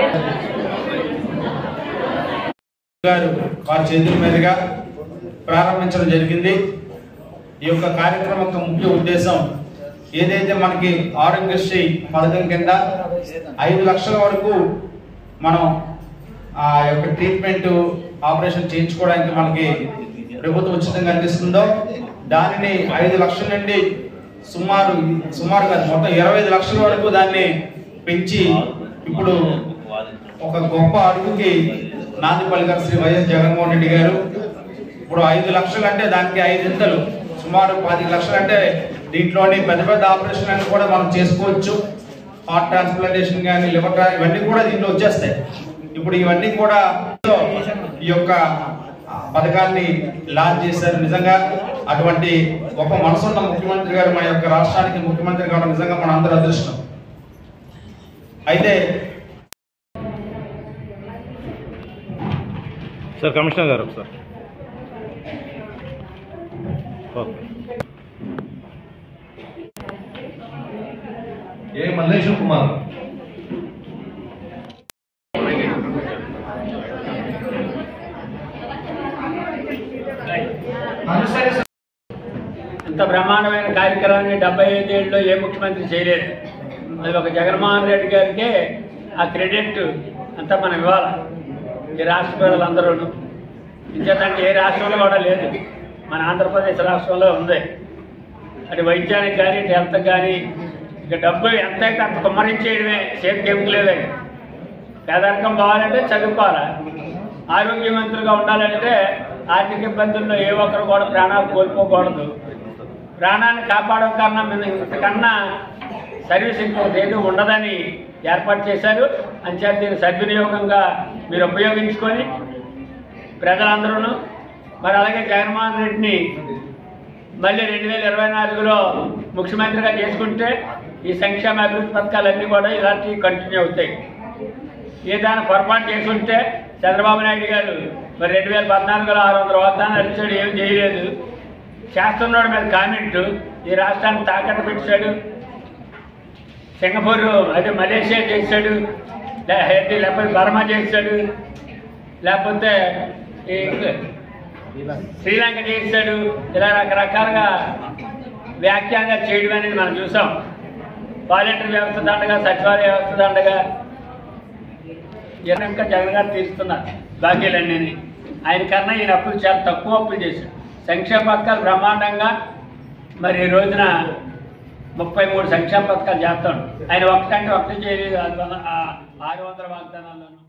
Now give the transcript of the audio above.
గారు వారి చేతుల మీదుగా ప్రారంభించడం జరిగింది ఈ యొక్క కార్యక్రమం యొక్క ముఖ్య ఉద్దేశం ఏదైతే మనకి ఆరోగ్యశ్రీ పథకం కింద ఐదు లక్షల వరకు మనం ఆ యొక్క ట్రీట్మెంట్ ఆపరేషన్ చేయించుకోవడానికి మనకి ప్రభుత్వం ఉచితంగా అందిస్తుందో దానిని ఐదు లక్షల నుండి సుమారు సుమారుగా మొత్తం ఇరవై ఐదు లక్షల వరకు దాన్ని పెంచి ఇప్పుడు ఒక గొప్ప అడుగుకి నాంది పలికారు శ్రీ వైఎస్ జగన్మోహన్ రెడ్డి గారు ఇప్పుడు ఐదు లక్షలు అంటే దానికి ఐదు ఇంతలు సుమారు పది లక్షలు అంటే దీంట్లోని పెద్ద పెద్ద ఆపరేషన్ అన్ని కూడా మనం చేసుకోవచ్చు హార్ట్ ట్రాన్స్ప్లాంటేషన్ కానీ లివర్ ట్రా ఇవన్నీ కూడా దీంట్లో వచ్చేస్తాయి ఇప్పుడు ఇవన్నీ కూడా ఈ యొక్క పథకాన్ని లాంచ్ చేశారు నిజంగా అటువంటి గొప్ప మనసున్న ముఖ్యమంత్రి గారు మా యొక్క రాష్ట్రానికి ముఖ్యమంత్రి కావడం నిజంగా మన అందరూ అదృష్టం అయితే సార్ కమిషనర్ గారు sir okay A Malleshwar Kumar ఇంత బ్రహ్మాండమైన కార్యక్రమాన్ని డెబ్బై ఐదేళ్ళలో ఏ ముఖ్యమంత్రి చేయలేదు అది ఒక జగన్మోహన్ రెడ్డి గారికి ఆ క్రెడిట్ అంతా మనం ఇవ్వాలి ఈ రాష్ట్ర ప్రజలందరూ ఇంకేంటంటే ఏ రాష్ట్రంలో కూడా లేదు మన ఆంధ్రప్రదేశ్ రాష్ట్రంలో ఉంది అది వైద్యానికి కానీ ఇటు హెల్త్ కానీ ఇక డబ్బు ఎంత అయితే అంత కుమ్మరించేయడమే చేతికి ఏమిటి లేదని పేదరికం పోవాలంటే చదువుకోవాలి ఆరోగ్యవంతులుగా ఉండాలంటే ఆర్థిక ఇబ్బందుల్లో ఏ ఒక్కరు కూడా ప్రాణాలు కోల్పోకూడదు ప్రాణాన్ని కాపాడడం కన్నా మన ఇంతకన్నా సర్వీస్ ఇంకోటి ఏదో ఉండదని ఏర్పాటు చేశారు అంచేత దీన్ని సద్వినియోగంగా మీరు ఉపయోగించుకొని ప్రజలందరూ మరి అలాగే జగన్మోహన్ రెడ్డిని మళ్ళీ రెండు వేల ఇరవై నాలుగులో ముఖ్యమంత్రిగా చేసుకుంటే ఈ సంక్షేమ అభివృద్ధి పథకాలన్నీ కూడా ఇలాంటివి కంటిన్యూ అవుతాయి ఏదైనా పొరపాటు చేసుంటే చంద్రబాబు నాయుడు గారు మరి రెండు వేల పద్నాలుగులో ఆరు వందల వాగ్దానాలు ఇచ్చాడు ఏం చేయలేదు శాస్త్రంలోడి మీద కామెంట్ ఈ రాష్ట్రాన్ని తాకట్టు పెట్టాడు సింగపూర్ అదే మలేషియా చేశాడు లే- ఏంటి, లేకపోతే బర్మా చేశాడు లేకపోతే ఈ శ్రీలంక చేశాడు ఇలా రకరకాలుగా వ్యాఖ్యానంగా చేయడం అనేది మనం చూసాం వాలంటీర్ వ్యవస్థ దండగా సచివాలయ వ్యవస్థ దండగా ఈయన ఇంకా జగన్ గారు తీరుస్తున్నారు బాకీలన్నీ ఆయన కన్నా ఈయన అప్పులు చాలా తక్కువ అప్పులు చేశాడు సంక్షేమ పథకాలు బ్రహ్మాండంగా మరి ఈ రోజున ముప్పై మూడు సంక్షేమ పథకాలు చేస్తాడు ఆయన ఒకటంటే ఒకటి చేయలేదు అది వల్ల ఆ ఆరు వందల వాగ్దానాల్లోనూ